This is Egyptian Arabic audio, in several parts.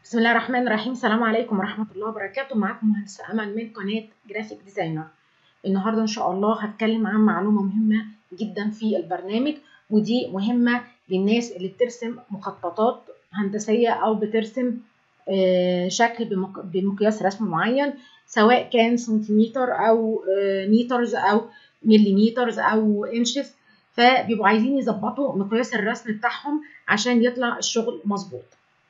بسم الله الرحمن الرحيم السلام عليكم ورحمة الله وبركاته معاكم مهندسة أمل من قناة جرافيك ديزاينر النهاردة إن شاء الله هتكلم عن معلومة مهمة جدا في البرنامج ودي مهمة للناس اللي بترسم مخططات هندسية أو بترسم شكل بمقياس رسم معين سواء كان سنتيمتر أو مترز أو مليمترز أو انشز فبيبقوا عايزين يظبطوا مقياس الرسم بتاعهم عشان يطلع الشغل مظبوط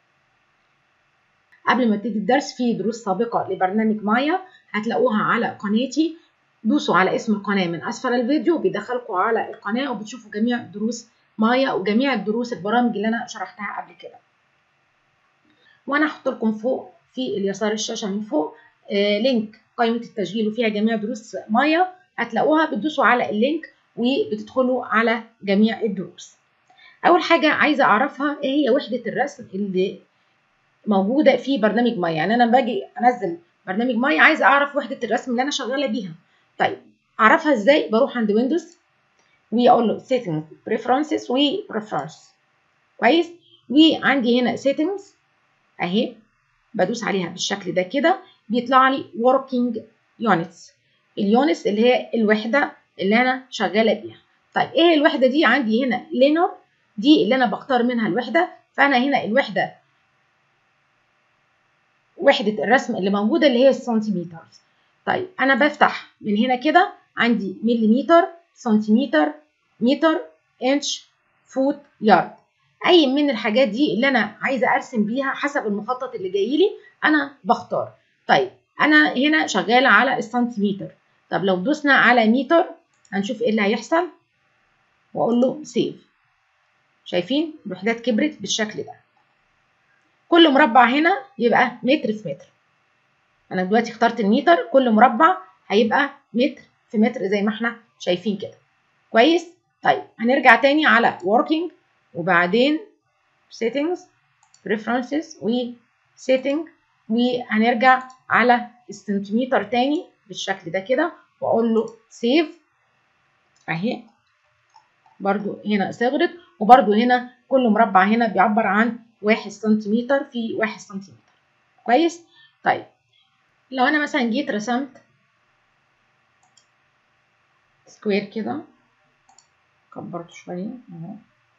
قبل ما تيجي الدرس في دروس سابقة لبرنامج مايا هتلاقوها على قناتي دوسوا على اسم القناة من أسفل الفيديو بيدخلكم على القناة وبتشوفوا جميع دروس مايا وجميع الدروس البرامج اللي أنا شرحتها قبل كده وأنا هحط لكم فوق في اليسار الشاشة من فوق آه لينك قائمة التسجيل وفيها جميع دروس مايا هتلاقوها بتدوسوا على اللينك وبتدخلوا على جميع الدروس أول حاجة عايزة أعرفها إيه هي وحدة الرسم اللي موجوده في برنامج مايا يعني انا باجي انزل برنامج مايا عايزه اعرف وحده الرسم اللي انا شغاله بيها طيب اعرفها ازاي بروح عند ويندوز واقول له سيتنج بريفرنسز وبريفرنس كويس وعندي هنا سيتنجز اهي بدوس عليها بالشكل ده كده بيطلع لي working units اليونتس اللي هي الوحده اللي انا شغاله بيها طيب ايه الوحده دي عندي هنا لينر دي اللي انا بختار منها الوحده فانا هنا الوحده وحدة الرسم اللي موجودة اللي هي السنتيمتر طيب أنا بفتح من هنا كده عندي مليمتر سنتيمتر متر إنش فوت يارد أي من الحاجات دي اللي أنا عايزة أرسم بيها حسب المخطط اللي جاي لي أنا بختار طيب أنا هنا شغالة على السنتيمتر طب لو دوسنا على متر هنشوف إيه اللي هيحصل وأقول له سيف شايفين الوحدات كبرت بالشكل ده كل مربع هنا يبقى متر في متر انا دلوقتي اخترت المتر كل مربع هيبقى متر في متر زي ما احنا شايفين كده كويس طيب هنرجع تاني على working وبعدين settings preferences و setting وهنرجع على السنتيمتر تاني بالشكل ده كده واقول له save اهي برضو هنا صغرت وبرضو هنا كل مربع هنا بيعبر عن واحد سنتيمتر في واحد سنتيمتر كويس طيب لو انا مثلا جيت رسمت سكوير كده كبرته شويه اهو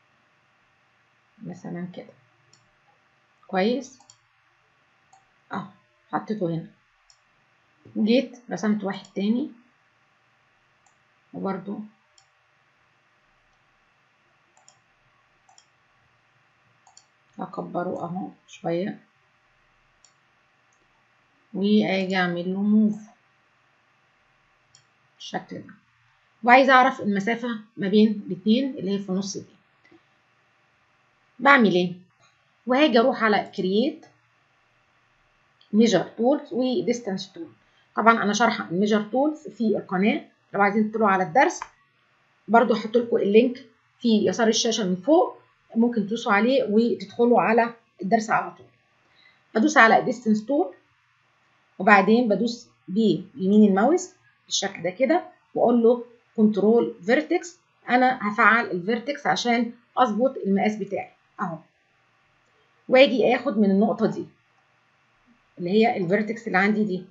مثلا كده كويس اهو حطيته هنا جيت رسمت واحد تاني وبرده هكبره اهو شوية واجي اعمل له موف بالشكل ده وعايزة اعرف المسافة ما بين الاتنين اللي هي في النص دي بعمل ايه وهاجي اروح على كرييت ميجر تولز وديستانس تول طبعا انا شارحه الميجر تولز في القناه لو عايزين تطلعوا على الدرس برضو هحط لكم اللينك في يسار الشاشه من فوق ممكن تدوسوا عليه وتدخلوا على الدرس على طول بدوس على ديستنس تول وبعدين بدوس بيمين الماوس بالشكل ده كده واقول له كنترول فيرتكس انا هفعل الفيرتكس عشان اظبط المقاس بتاعي اهو واجي اخد من النقطه دي اللي هي الفيرتكس اللي عندي دي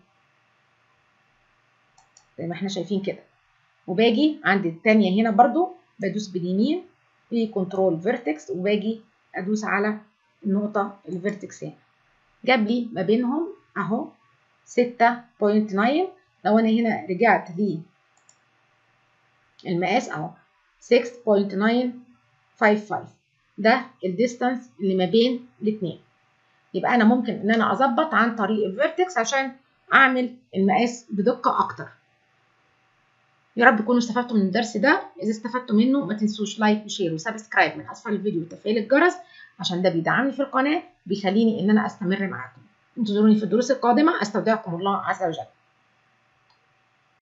زي ما احنا شايفين كده وباجي عند التانية هنا برضو بدوس باليمين في كنترول فيرتكس وباجي ادوس على النقطه الفيرتكس هنا جاب لي ما بينهم اهو 6.9 لو انا هنا رجعت لي المقاس اهو 6.955 ده الديستانس اللي ما بين الاثنين يبقى انا ممكن ان انا اظبط عن طريق الفيرتكس عشان اعمل المقاس بدقه اكتر يا رب تكونوا استفدتوا من الدرس ده اذا استفدتوا منه ما تنسوش لايك وشير وسبسكرايب من اسفل الفيديو وتفعيل الجرس عشان ده بيدعمني في القناه بيخليني ان انا استمر معاكم انتظروني في الدروس القادمه استودعكم الله عز وجل